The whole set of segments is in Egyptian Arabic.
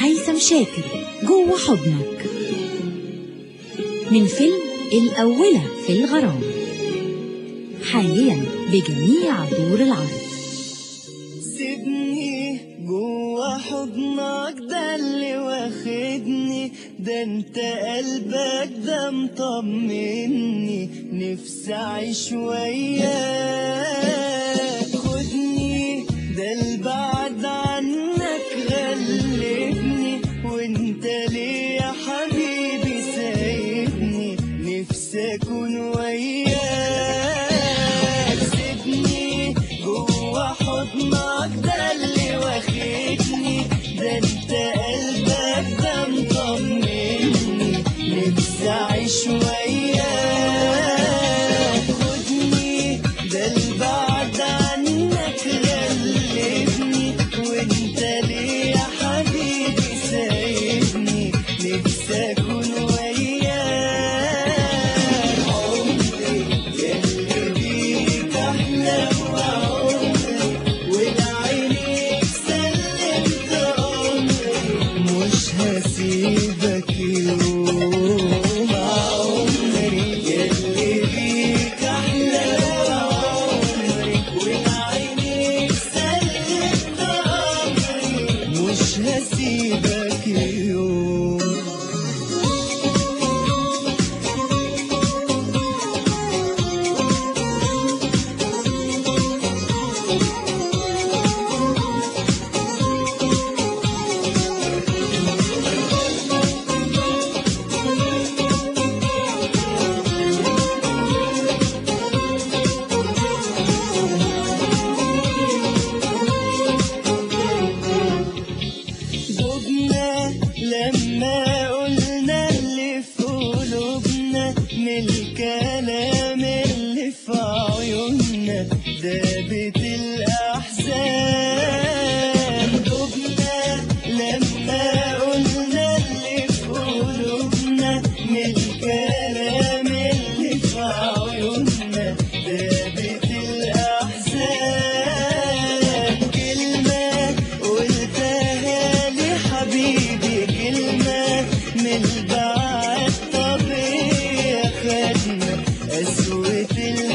هيثم شاكر جوه حضنك من فيلم الأولى في الغرام حاليا بجميع دور العرض سيبني جوا حضنك ده اللي واخدني ده انت قلبك ده مطمني نفسي اعيش وياك خدني ده البعد عنك غلبني وانت ليه يا حبيبي سايبني نفسي اكون وياك سيبني جوا حضنك ده اللي واخدني ده انت قلبك ده مطمني نفسي اعيش وياك خدني ده البعد عنك غلبني وانت ليه يا حبيبي سايبني نفسي اكون وياك عمري يلي بيك احلى وعمري ولعينيك سلمت امري مش هسيبك يوم عمري يلي بيك احلى وعمري ولعينيك سلمت امري مش هسيبك يوم دوبنا لما قلنا اللي في قلوبنا من الكلام اللي في عيوننا دابت الأحزان دوبنا لما قلنا اللي في قلوبنا من الكلام اللي في عيوننا دابت الأحزان كلمة قلتها لي حبيبي كلمة من بعد طبيعي خدنا قسوة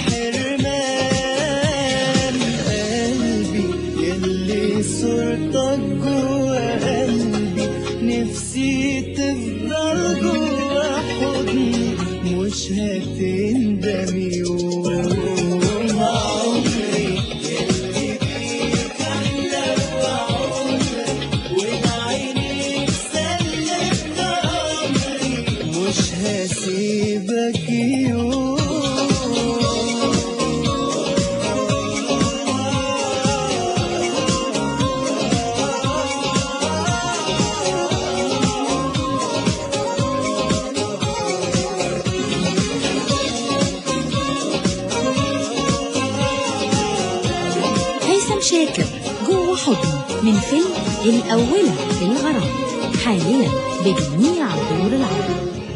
الحرمان قلبي يلي صورتك جوا قلبي نفسي تفضل جوا حضني مش هتندم يوم عمري يلي بيك أحلى وعمري ولعينيك سلمت أمري مش هسيبك يوم هيثم شاكر جوه حضنك من فيلم الأولى في الغرام حاليا بجميع دور العرض